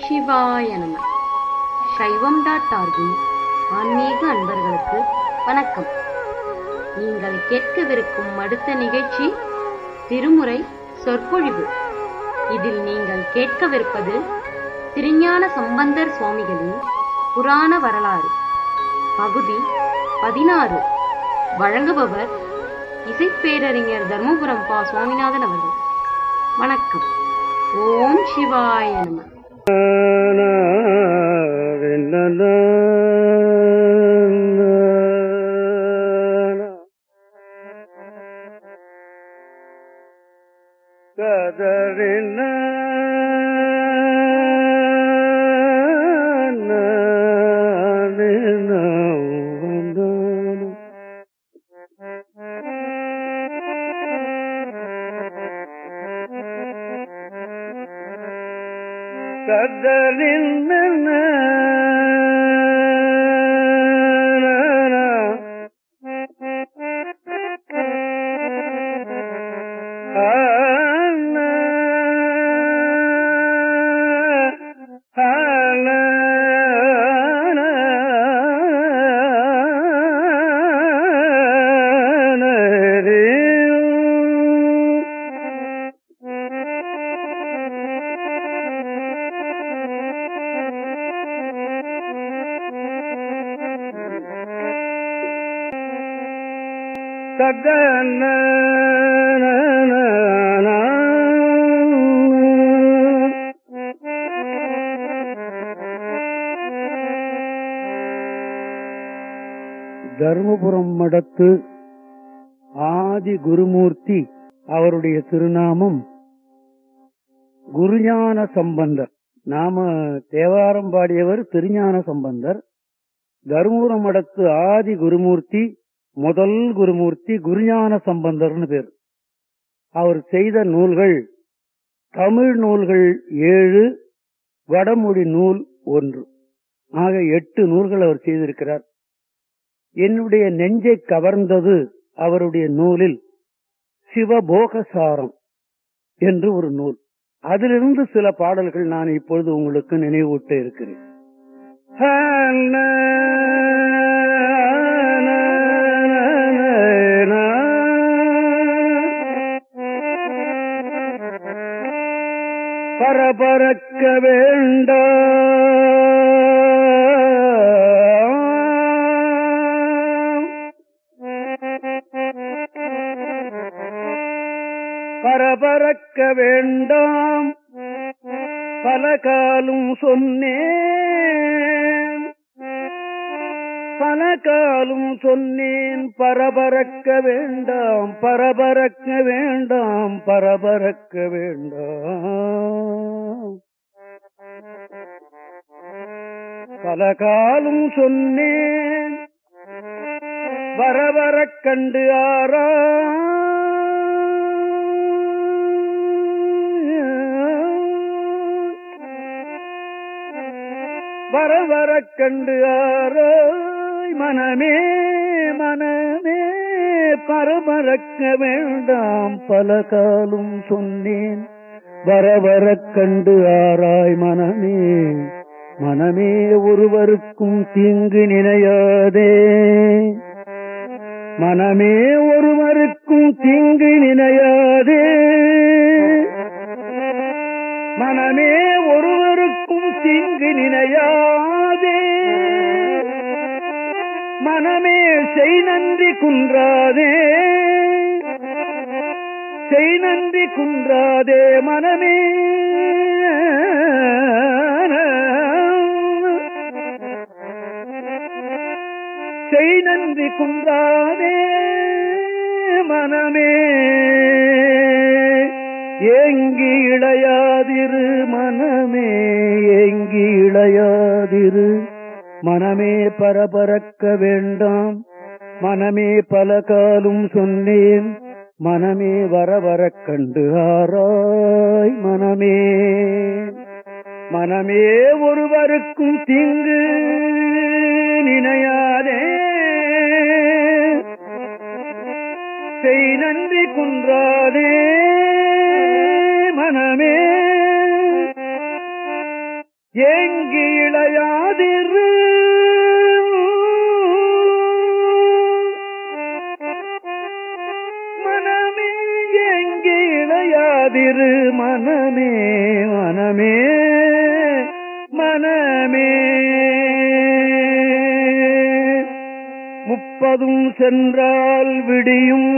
சிவாய நம சைவம் டாட் ஆர்கின் ஆன்மீக அன்பர்களுக்கு வணக்கம் நீங்கள் கேட்கவிருக்கும் அடுத்த நிகழ்ச்சி திருமுறை சொற்பொழிவு இதில் நீங்கள் கேட்கவிருப்பது திருஞான சம்பந்தர் சுவாமிகளின் புராண வரலாறு பகுதி பதினாறு வழங்குபவர் இசைப்பேரறிஞர் தர்மபுரம் பா சுவாமிநாதன் அவர்கள் வணக்கம் ஓம் சிவாய நம கதறின கதறின சதன தர்மபுரம் மடத்து ஆதி குருமூர்த்தி அவருடைய திருநாமம் குருஞான சம்பந்தர் நாம தேவாரம் பாடியவர் திருஞான சம்பந்தர் தர்மபுரம் மடத்து ஆதி குருமூர்த்தி முதல் குருமூர்த்தி குருஞான சம்பந்தர்னு பேர் அவர் செய்த நூல்கள் தமிழ் நூல்கள் ஏழு வடமொழி நூல் ஒன்று ஆக எட்டு நூல்கள் அவர் செய்திருக்கிறார் என்னுடைய நெஞ்சை கவர்ந்தது அவருடைய நூலில் சிவபோகசாரம் என்று ஒரு நூல் அதிலிருந்து சில பாடல்கள் நான் இப்பொழுது உங்களுக்கு நினைவூட்ட இருக்கிறேன் பரபரக்க வேண்டாம் பரபரக்க வேண்டாம் பல காலும் சொன்னேன் பல காலும் சொன்னேன் பரபரக்க வேண்டாம் பரபரக்க வேண்டாம் பரபரக்க வேண்டாம் பல காலும் சொன்னேன் வர வரக் கண்டு ஆரா வர வரக் கண்டு ஆராய் மனமே மனமே பரபரக்க வேண்டாம் பல காலும் சொன்னேன் வர வரக் கண்டு ஆராய் மனமே மனமே ஒருவருக்கும் தீங்கு நினையாதே மனமே ஒருவருக்கும் தீங்கு நினையாதே மனமே ஒருவருக்கும் தீங்கு நினையாதே மனமே செய் நன்றி குன்றாதே செய் நன்றி குன்றாதே மனமே செய் நன்றி குன்றாதே மனமே ஏங்கி இளையாதிரு மனமே ஏங்கி இளையாதிரு மனமே பரபரக்க வேண்டாம் மனமே பல காலும் சொன்னேன் மனமே வர வரக் கண்டு ஆராய் மனமே மனமே ஒருவருக்கும் தீங்கு நினையாதே செய் நன்றி குன்றாதே மனமே முப்பதிரு மனமே மனமே மனமே முப்பதும் சென்றால் விடியும்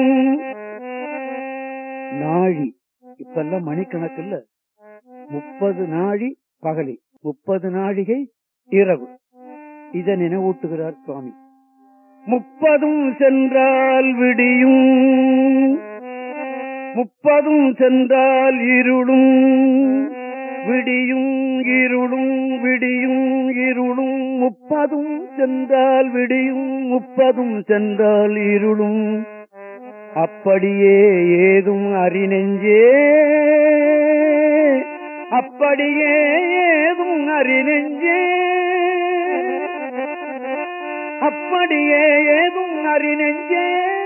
நாழி இப்பெல்லாம் மணிக்கணக்கு இல்ல முப்பது நாழி பகலி முப்பது நாழிகை இரவு இதை நினைவூட்டுகிறார் சுவாமி முப்பதும் சென்றால் விடியும் முப்பதும் சென்றால் இருளும் விடியும் இருளும் விடியும் இருளும் முப்பதும் சென்றால் விடியும் முப்பதும் சென்றால் இருளும் அப்படியே ஏதும் அறிநெஞ்சே அப்படியே ஏதும் அறிநெஞ்சே அப்படியே ஏதும் அறிநெஞ்சே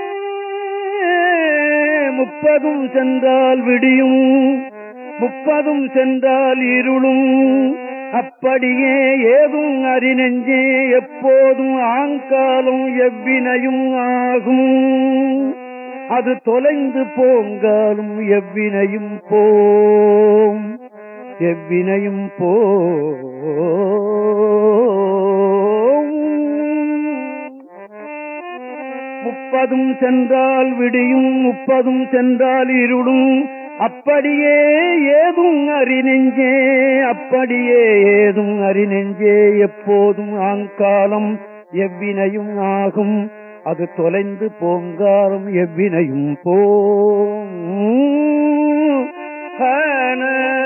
முப்பதும் சென்றால் விடியும் முப்பதும் சென்றால் இருளும் அப்படியே ஏதும் அறிநெஞ்சே எப்போதும் ஆங்காலும் எவ்வினையும் ஆகும் அது தொலைந்து போங்காலும் எவ்வினையும் போம் எவ்வினையும் போம் முப்பதும் சென்றால் விடியும் முப்பதும் சென்றால் இருளும் அப்படியே ஏதும் அறிநெஞ்சே அப்படியே ஏதும் அறிநெஞ்சே எப்போதும் ஆங்காலம் எவ்வினையும் ஆகும் அது தொலைந்து போங்காலம் எவ்வினையும் போம் ஹன,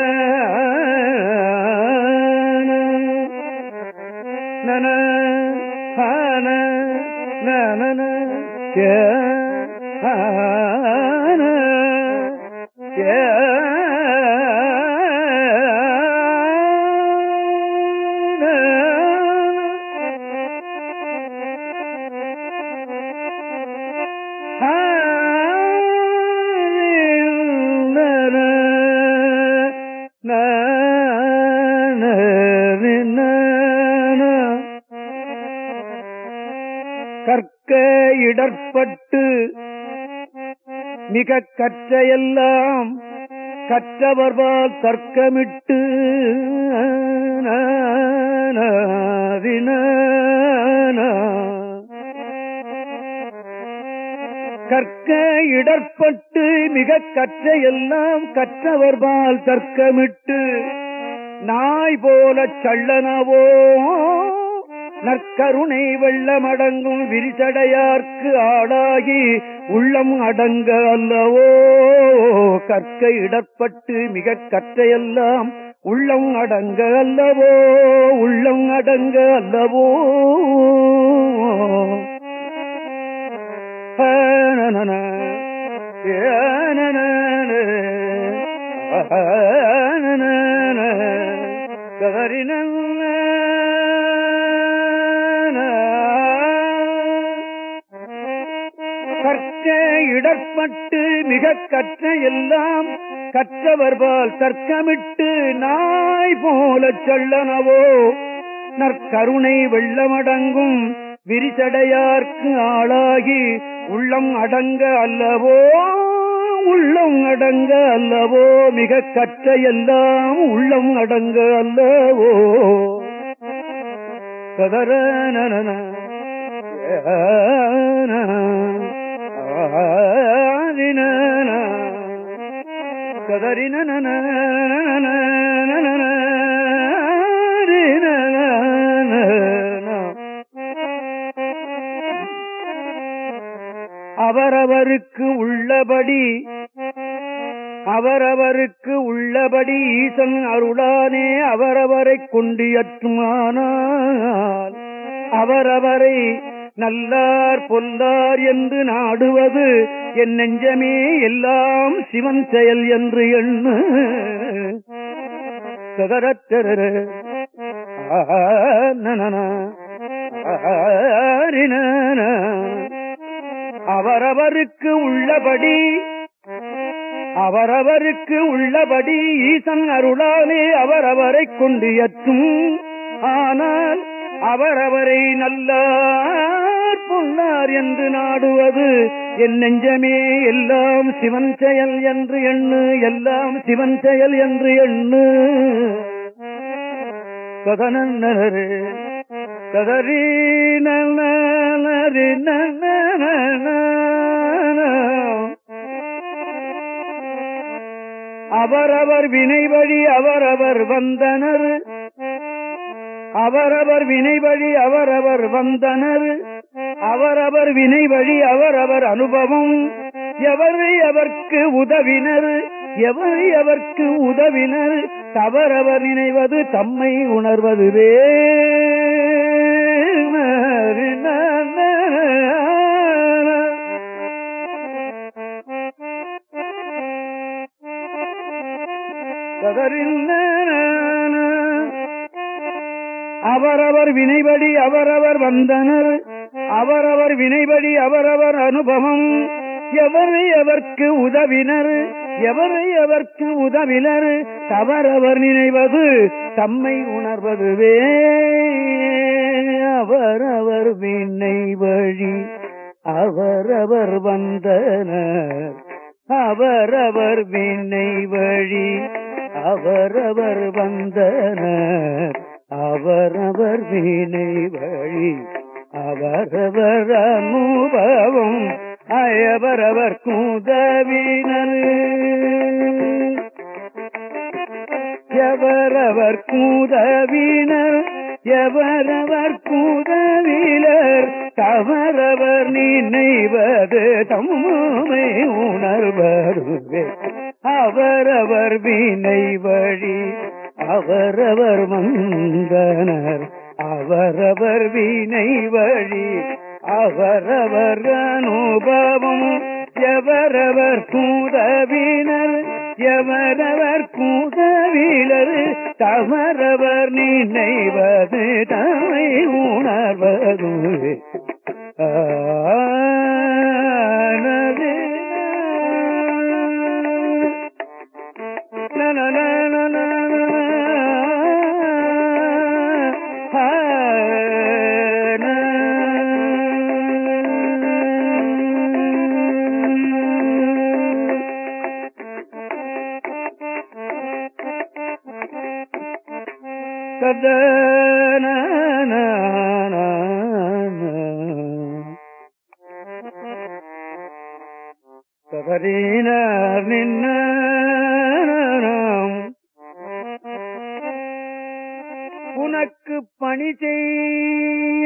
நன, ஹன, நனன, ய, ஹன, ய, கற்க இடர்பட்டு மிக கற்றையெல்லாம் கற்றவர்பால் தர்க்கமிட்டு கற்க இடர்பட்டு மிக கற்றையெல்லாம் கற்றவர்பால் தர்க்கமிட்டு நாய் போல சள்ளனவோ நற்கருணை வெள்ளமடங்கும் விரிசடையார்க்கு ஆளாகி உள்ளம் அடங்க அல்லவோ கற்க இடர்பட்டு மிக கற்றையெல்லாம் உள்ளம் அடங்க அல்லவோ உள்ளம் அடங்க அல்லவோ ஆனனன, ஏனனன, ஆனனன, கதறினன்ன, கற்க இடர்பட்டு மிக கற்ற எல்லாம் கற்றவர்பால் தர்க்கமிட்டு நாய் போல சொல்லனவோ நற்கருணை வெள்ளமடங்கும் விரிசடையார்க்கு ஆளாகி உள்ளம் அடங்க அல்லவோ உள்ளம் அடங்க அல்லவோ மிக கற்ற எல்லாம் உள்ளம் அடங்க அல்லவோ கதர நனன கதறின அவரவருக்கு உள்ளபடி அவரவருக்கு உள்ளபடி ஈசன் அருளானே அவரவரை கொண்டியற்றுமானால் அவரவரை நல்லார் பொல்லார் என்று நாடுவது என் நெஞ்சமே எல்லாம் சிவன் செயல் என்று எண்ணு சதரத்தர அவரவருக்கு உள்ளபடி அவரவருக்கு உள்ளபடி ஈசன் அருளாலே அவரவரை கொண்டு எற்றும் ஆனால் அவரவரை நல்லார் பொல்லார் என்று நாடுவது என் நெஞ்சமே எல்லாம் சிவன் செயல் என்று எண்ணு எல்லாம் சிவன் செயல் என்று எண்ணு கதனரு கதறி நரி அவரவர் வினை வழி அவரவர் வந்தனர் அவரவர் வினை வழி அவரவர் வந்தனர் அவரவர் வினை வழி அவரவர் அனுபவம் எவரை அவர்க்கு உதவினர் எவரை அவர்க்கு உதவினர் தவறவர் நினைவது தம்மை உணர்வதுவே அவரவர் வினைபடி அவரவர் வந்தனர் அவரவர் வினைபடி அவரவர் அனுபவம் எவரை அவர்க்கு உதவினர் எவரை அவர்க்கு உதவினர் தவறவர் நினைவது தம்மை உணர்வதுவே அவரவர் வினை வழி அவரவர் வந்தனர் அவரவர் வினை வழி அவரவர் வந்தனர் அவரவர் வினை வழி அவரவர் அனுபவம் அயவரவர் கூதவினர் எவரவர் கூதவினர் எவரவர் கூதவிலர் தவறவர் நினைவது தம்மை உணர்வருவே அவரவர் வினை வழி அவரவர் வந்தனர் அவரவர் வினை வழி அவரவர் அனுபவம் எவரவர் கூதவினர் எவரவர் கூதவிலர் தவறவர் நினைவது தமை உணர்வது ஆனது கதறினார் நின்ன உனக்கு பணி செய்ய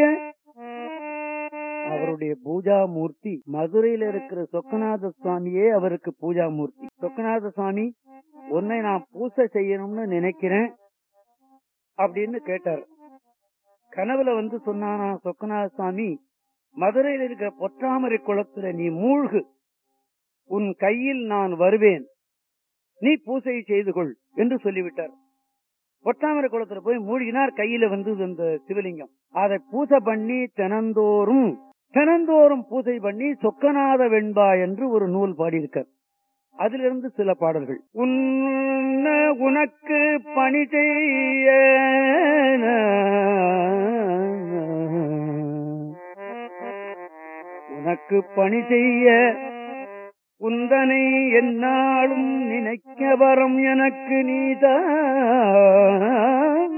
அவருடைய பூஜா மூர்த்தி மதுரையில இருக்கிற சொக்கநாத சுவாமியே அவருக்கு பூஜா மூர்த்தி சொக்கநாத சுவாமி உன்னை நான் பூசை செய்யணும்னு நினைக்கிறேன் அப்படின்னு கேட்டார் கனவுல வந்து சொன்னானா சொக்கநாத சுவாமி மதுரையில் இருக்கிற பொற்றாமரை குளத்துல நீ மூழ்கு உன் கையில் நான் வருவேன் நீ பூசை செய்து கொள் என்று சொல்லிவிட்டார் பொற்றாமரை குளத்துல போய் மூழ்கினார் கையில வந்து அந்த சிவலிங்கம் அதை பூசை பண்ணி தினந்தோறும் தினந்தோறும் பூசை பண்ணி சொக்கநாத வெண்பா என்று ஒரு நூல் பாடியிருக்கார் அதிலிருந்து சில பாடல்கள் உன்ன உனக்கு பணி செய்ய உனக்கு பணி செய்ய உந்தனை என்னாலும் நினைக்க வரம் எனக்கு நீதான்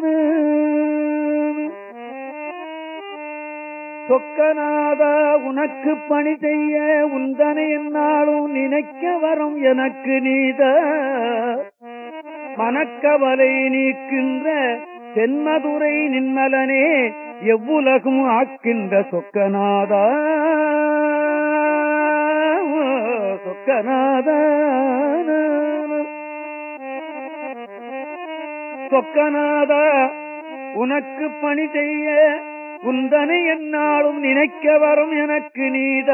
சொக்கநாதா உனக்கு பணி செய்ய உந்தனை என்னாலும் நினைக்க வரும் எனக்கு நீத மனக்கவலை நீக்கின்ற தென்மதுரை நின்மலனே எவ்வுலகும் ஆக்கின்ற சொக்கநாதா சொக்கநாதா சொக்கநாதா உனக்கு பணி செய்ய உந்தனை என்னாலும் நினைக்க வரும் எனக்கு நீத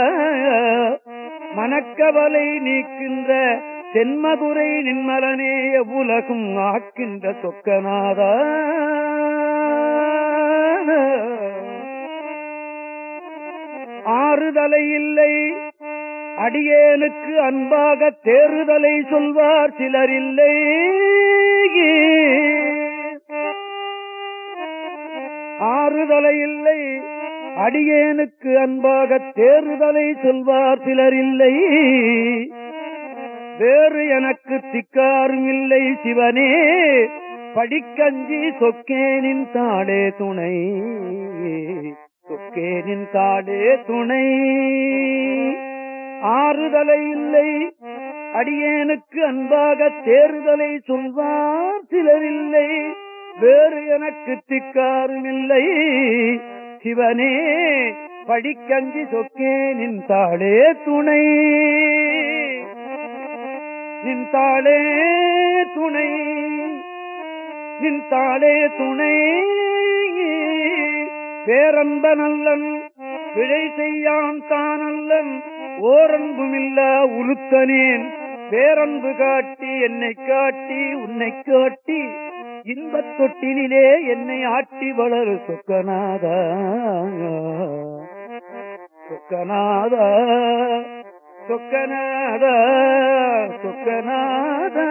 மனக்கவலை நீக்கின்ற தென்மதுரை நின்மலனே உலகும் ஆக்கின்ற சொக்கநாதா ஆறுதலை இல்லை அடியேனுக்கு அன்பாக தேறுதலை சொல்வார் சிலர் இல்லை ஆறுதலை இல்லை அடியேனுக்கு அன்பாக தேறுதலை சொல்வார் சிலர் இல்லை வேறு எனக்கு திக்காரும் இல்லை சிவனே படிக்கஞ்சி சொக்கேனின் தாடே துணை சொக்கேனின் தாடே துணை ஆறுதலை இல்லை அடியேனுக்கு அன்பாக தேறுதலை சொல்வார் சிலர் இல்லை வேறு எனக்கு திக்காரும் இல்லை சிவனே படிக்கஞ்சி சொக்கே நின்றாளே துணை நின்றாளே துணை நின்றாளே துணை பேரன்ப நல்லன் விழை செய்யான் தானல்லன் ஓரன்புமில்ல உளுத்தனேன் பேரன்பு காட்டி என்னை காட்டி உன்னை காட்டி இன்பத் தொட்டிலே என்னை ஆட்டி வளரு சொக்கநாதா சொக்கநாதா சொக்கநாதா சொக்கநாதா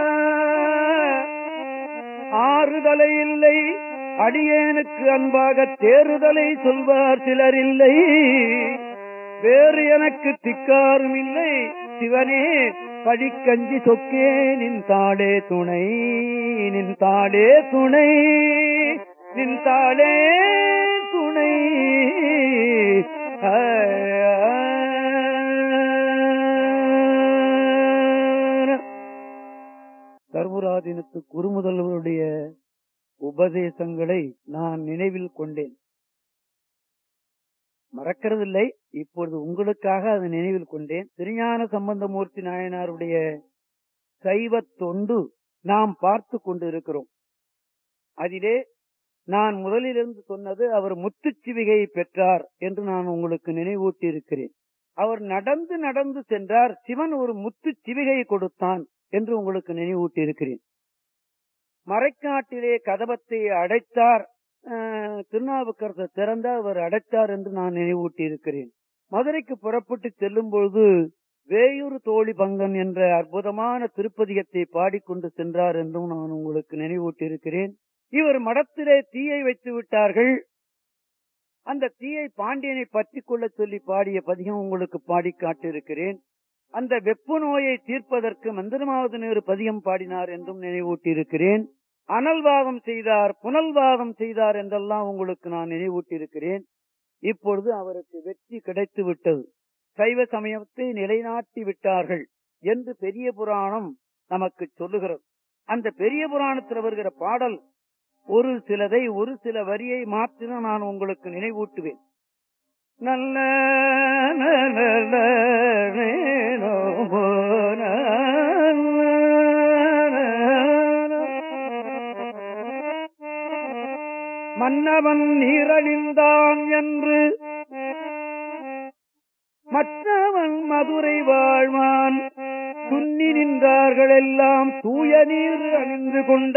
ஆறுதலை இல்லை அடியேனுக்கு அன்பாக தேறுதலை சொல்வார் சிலர் இல்லை வேறு எனக்கு திக்காரும் இல்லை சிவனே படிக்கஞ்சி சொக்கே நின் தாடே துணை நின் தாடே துணை நின் தாடே துணை சர்வராதினத்து குருமுதல்வருடைய உபதேசங்களை நான் நினைவில் கொண்டேன் மறக்கிறதில்லை இப்பொழுது உங்களுக்காக அதை நினைவில் கொண்டேன் திருஞான சம்பந்தமூர்த்தி நாயனாருடைய சைவ தொண்டு நாம் பார்த்து கொண்டிருக்கிறோம் அதிலே நான் முதலிலிருந்து சொன்னது அவர் முத்துச்சிவிகையை பெற்றார் என்று நான் உங்களுக்கு நினைவூட்டி இருக்கிறேன் அவர் நடந்து நடந்து சென்றார் சிவன் ஒரு முத்து சிவிகையை கொடுத்தான் என்று உங்களுக்கு நினைவூட்டி இருக்கிறேன் மறைக்காட்டிலே கதபத்தை அடைத்தார் திருநாவுக்கரசை திறந்த அவர் அடைத்தார் என்று நான் நினைவூட்டி இருக்கிறேன் மதுரைக்கு புறப்பட்டு செல்லும் பொழுது வேயூர் தோழி பங்கன் என்ற அற்புதமான திருப்பதிகத்தை பாடிக்கொண்டு சென்றார் என்றும் நான் உங்களுக்கு நினைவூட்டி இருக்கிறேன் இவர் மடத்திலே தீயை வைத்து விட்டார்கள் அந்த தீயை பாண்டியனை பற்றி கொள்ள சொல்லி பாடிய பதிகம் உங்களுக்கு பாடி காட்டியிருக்கிறேன் அந்த வெப்பு நோயை தீர்ப்பதற்கு மந்திரமாவது நேரு பதிகம் பாடினார் என்றும் நினைவூட்டி இருக்கிறேன் அனல்வாதம் செய்தார் புனல்வாதம் செய்தார் என்றெல்லாம் உங்களுக்கு நான் நினைவூட்டி இருக்கிறேன் இப்பொழுது அவருக்கு வெற்றி கிடைத்து விட்டது சைவ சமயத்தை நிலைநாட்டி விட்டார்கள் என்று பெரிய புராணம் நமக்கு சொல்லுகிறது அந்த பெரிய புராணத்தில் வருகிற பாடல் ஒரு சிலதை ஒரு சில வரியை மாற்றின நான் உங்களுக்கு நினைவூட்டுவேன் நல்ல மன்னவன் நீரழிந்தான் என்று மற்றவன் மதுரை வாழ்வான் துண்ணி நின்றார்கள் எல்லாம் தூய நீர் அணிந்து கொண்ட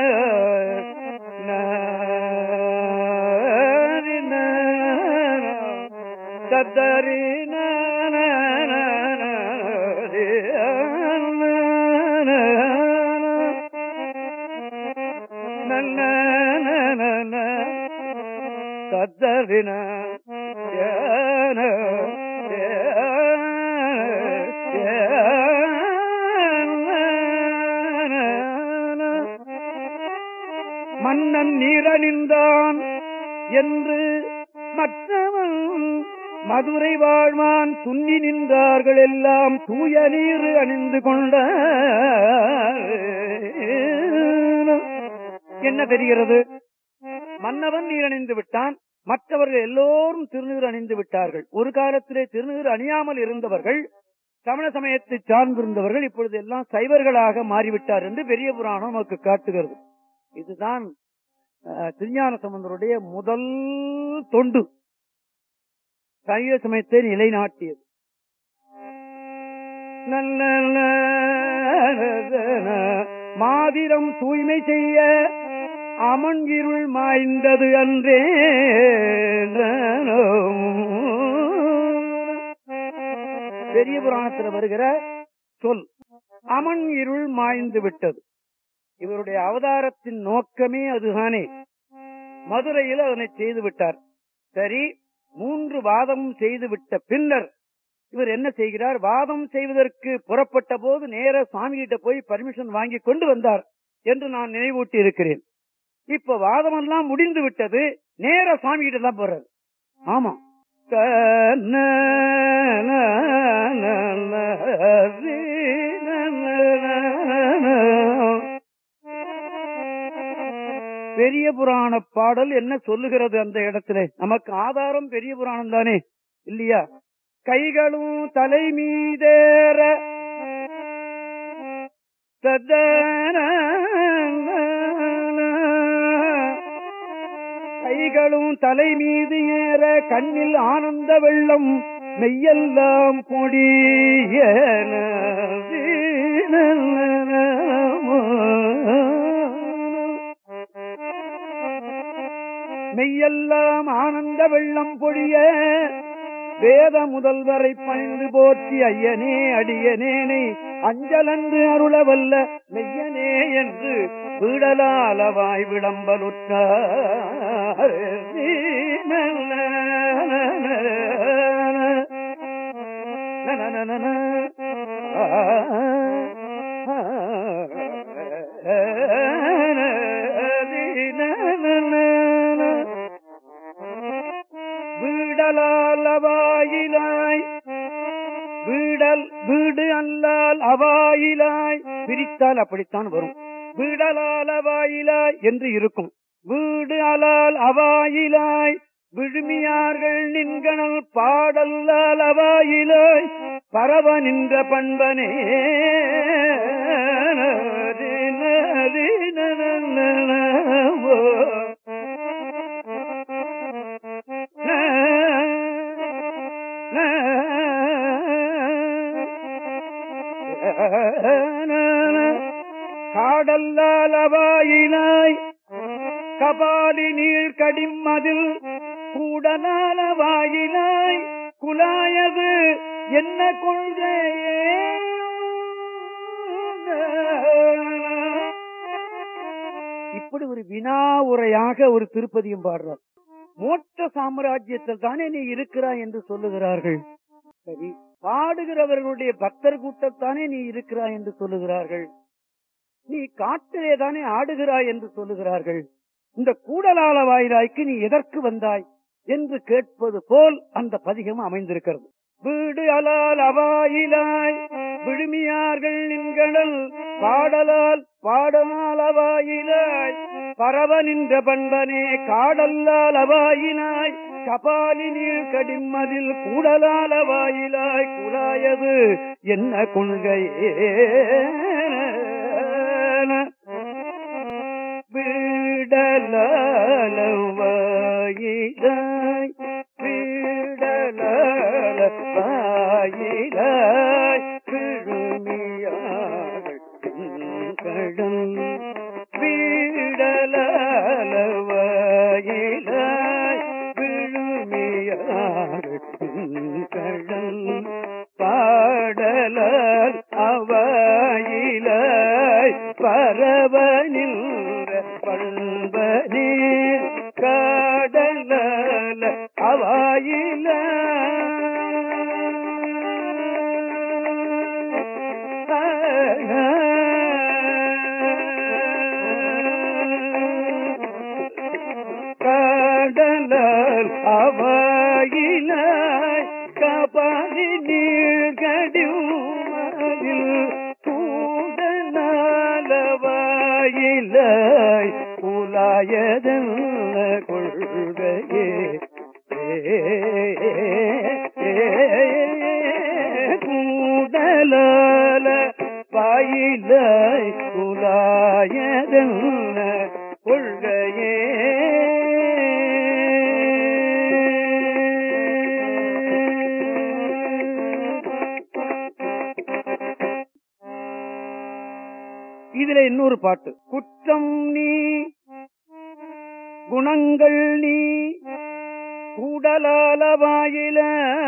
தத்தரி தத்தரின மன்னன் நீரணிந்தான் என்று மற்றவன் மதுரை வாழ்வான் துண்ணி நின்றார்கள் எல்லாம் தூய நீர் அணிந்து கொண்ட என்ன தெரிகிறது மன்னவன் நீர் அணிந்து விட்டான் மற்றவர்கள் எல்லோரும் திருநீர் அணிந்து விட்டார்கள் ஒரு காலத்திலே திருநீர் அணியாமல் இருந்தவர்கள் சமண சமயத்தை சார்ந்திருந்தவர்கள் இப்பொழுது எல்லாம் சைவர்களாக மாறிவிட்டார் என்று பெரிய புராணம் நமக்கு காட்டுகிறது இதுதான் திருஞான சம்பந்தருடைய முதல் தொண்டு சைவ சமயத்தை நிலைநாட்டியது நல்ல மாதிரம் தூய்மை செய்ய அமன் இருள் மாய்ந்தது அன்றே பெரிய புராணத்தில் வருகிற சொல் அமன் இருள் மாய்ந்து விட்டது இவருடைய அவதாரத்தின் நோக்கமே அதுதானே மதுரையில் அதனை செய்து விட்டார் சரி மூன்று வாதமும் செய்து விட்ட பின்னர் இவர் என்ன செய்கிறார் வாதம் செய்வதற்கு புறப்பட்ட போது நேர சுவாமி கிட்ட போய் பர்மிஷன் வாங்கி கொண்டு வந்தார் என்று நான் நினைவூட்டி இருக்கிறேன் இப்ப வாதம் எல்லாம் முடிந்து விட்டது நேர சுவாமி கிட்ட தான் போறாரு ஆமா பெரிய புராண பாடல் என்ன சொல்லுகிறது அந்த இடத்துல நமக்கு ஆதாரம் பெரிய புராணம் தானே இல்லையா கைகளும் தலை மீதேற சதன கைகளும் தலை மீது ஏற கண்ணில் ஆனந்த வெள்ளம் மெய்யெல்லாம் பொடியன மெய்யெல்லாம் ஆனந்த வெள்ளம் பொழிய வேத முதல்வரை பணிந்து போற்றி ஐயனே அடியனேனை அஞ்சலன்று அருளவல்ல மெய்யனே என்று விடலாலவாய் விளம்பலுற்றார் வீடலாலவாயிலாய் வீடல் வீடு அல்லால் அவாயிலாய் பிரித்தால் அப்படித்தான் வரும் வீடலால் அவாயிலாய் என்று இருக்கும் வீடு அலால் அவாயிலாய் விழுமியார்கள் நின்கணல் பாடல்லால் அவாயிலாய் பரவ நின்ற பண்பனே காடல்லால் அவாயிலாய் கபாலி நீள் கடிம்மதில் கூடலால வாயிலாய் குலாயது என்ன கொள்கையே இப்படி ஒரு வினா உரையாக ஒரு திருப்பதியும் பாடுறார் மோட்ச சாம்ராஜ்யத்தில் தானே நீ இருக்கிறாய் என்று சொல்லுகிறார்கள் சரி பாடுகிறவர்களுடைய பக்தர் கூட்டத்தானே நீ இருக்கிறாய் என்று சொல்லுகிறார்கள் நீ காட்டிலே தானே ஆடுகிறாய் என்று சொல்லுகிறார்கள் இந்த கூடலால வாயிலாய்க்கு நீ எதற்கு வந்தாய் என்று கேட்பது போல் அந்த பதிகம் அமைந்திருக்கிறது வீடு அலால் அவாயிலாய் விழுமியார்கள் நின்கடல் பாடலால் பாடலால் அவாயிலாய் பரவ நின்ற பண்பனே காடல்லால் அவாயினாய் கபாலி நீர் கடிம்மதில் கூடலால் அவாயிலாய் குழாயது என்ன கொள்கையே வீடலாய் வீடலாய் விழுமியாள் கடல் வீடலாய் விழுமியாள் கடல் பாடலால் அவாயிலாய் பரவ நின்ற பண்பனே காடலால் அவாயிலாய் கடலால் அவாயிலாய் கபாலி நீர்கடில் கூடலாலவாயிலாய் புலாயதல்ல கொள்கையே கூடலால பாயிலாய் புலாயதல்ல கொள்கையே இதுல இன்னொரு பாட்டு குற்றம் நீ குணங்கள் நீ கூடலால வாயில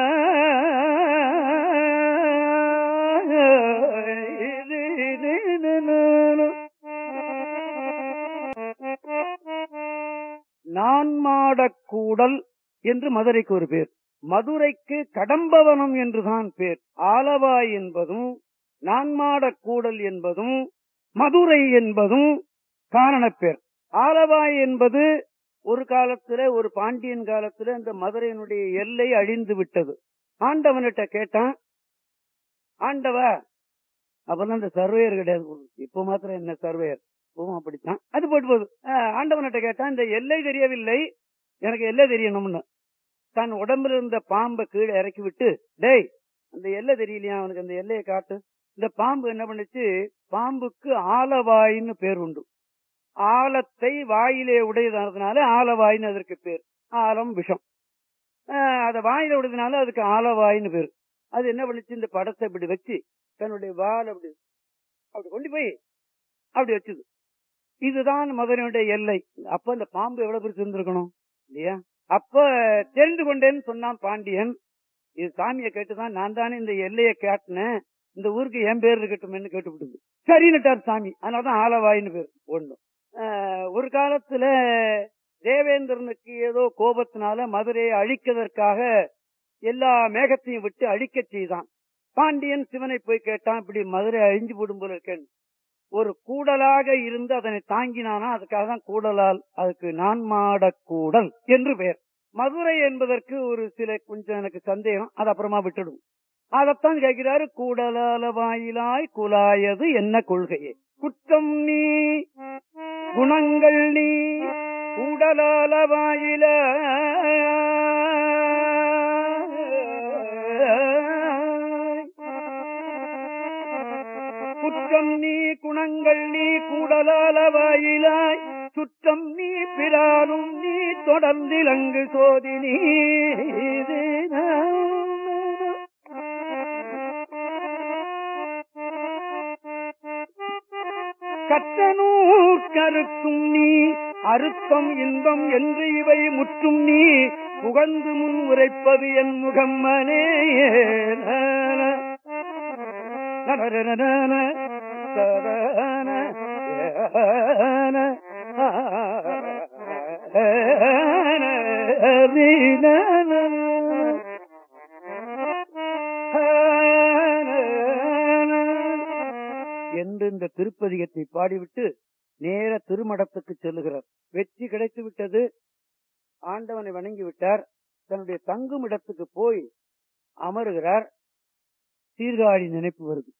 இது, இது, இது, இது. நான்மாடக்கூடல் என்று மதுரைக்கு ஒரு பேர் மதுரைக்கு கடம்பவனம் என்றுதான் பேர் ஆலவாய் என்பதும் நான்மாடக்கூடல் என்பதும் மதுரை என்பதும் காரணப்பேர் ஆலவாய் என்பது ஒரு காலத்துல ஒரு பாண்டியன் காலத்துல இந்த மதுரையினுடைய எல்லை அழிந்து விட்டது ஆண்டவன்கிட்ட கேட்டான் ஆண்டவா அப்பதான் இந்த சர்வேயர் கிடையாது இப்ப மாத்திரம் என்ன சர்வேயர் இப்பவும் அப்படித்தான் அது போட்டு போகுது ஆஹ் ஆண்டவன்கிட்ட கேட்டான் இந்த எல்லை தெரியவில்லை எனக்கு எல்லை தெரியணும்னு தன் உடம்புல இருந்த பாம்பை கீழே இறக்கி விட்டு டேய் அந்த எல்லை தெரியலையா அவனுக்கு அந்த எல்லையை காட்டு இந்த பாம்பு என்ன பண்ணுச்சு பாம்புக்கு ஆலவாயின்னு பேர் உண்டு ஆலத்தை வாயிலே உடையதுனால ஆலவாயின்னு அதற்கு பேர் ஆலம் விஷம் ஆஹ் அத வாயில உடையதுனால அதுக்கு ஆலவாயின்னு பேர் அது என்ன பண்ணுச்சு இந்த படத்தை இப்படி வச்சு தன்னுடைய வால் அப்படி அப்படி கொண்டு போய் அப்படி வச்சுது இதுதான் மதுரையுடைய எல்லை அப்ப இந்த பாம்பு எவ்வளவு பெருசு இருந்திருக்கணும் இல்லையா அப்ப தெரிந்து கொண்டேன்னு சொன்னான் பாண்டியன் இது சாமியை கேட்டுதான் நான் தானே இந்த எல்லையை காட்டினேன் இந்த ஊருக்கு என் பேர் இருக்கட்டும்னு கேட்டுவிடுது சரின்னுட்டார் சாமி அதனாலதான் ஆலவாயின்னு பேர் ஒண்ணு ஆஹ் ஒரு காலத்துல தேவேந்திரனுக்கு ஏதோ கோபத்தினால மதுரையை அழிக்கிறதற்காக எல்லா மேகத்தையும் விட்டு அழிக்க செய்தான் பாண்டியன் சிவனை போய் கேட்டான் இப்படி மதுரை அழிஞ்சு போடும் போல இருக்கேன் ஒரு கூடலாக இருந்து அதனை தாங்கினானா அதுக்காக தான் கூடலால் அதுக்கு நான் மாடக்கூடல் என்று பெயர் மதுரை என்பதற்கு ஒரு சில கொஞ்சம் எனக்கு சந்தேகம் அது அப்புறமா விட்டுடும் அதத்தான் கேட்கிறாரு கூடலால வாயிலாய் குலாயது என்ன கொள்கையே குற்றம் நீ குணங்கள் நீ கூடலால வாயில குற்றம் நீ குணங்கள் நீ கூடலால வாயிலாய் சுற்றம் நீ பிறானும் நீ தொடர்ந்திலங்கு சோதி நீ கற்றனூர் கருக்கும் நீ அறுத்தம் இன்பம் என்று இவை முற்றும் நீ புகழ்ந்து முன் உரைப்பது என் முகம்மனே நனனனனன, தரன, ஏன, என்று இந்த திருப்பதிகத்தை பாடிவிட்டு நேர திருமடத்துக்கு செல்லுகிறார் வெற்றி கிடைத்து விட்டது ஆண்டவனை வணங்கி விட்டார் தன்னுடைய தங்கும் இடத்துக்கு போய் அமருகிறார் சீர்காழி நினைப்பு வருது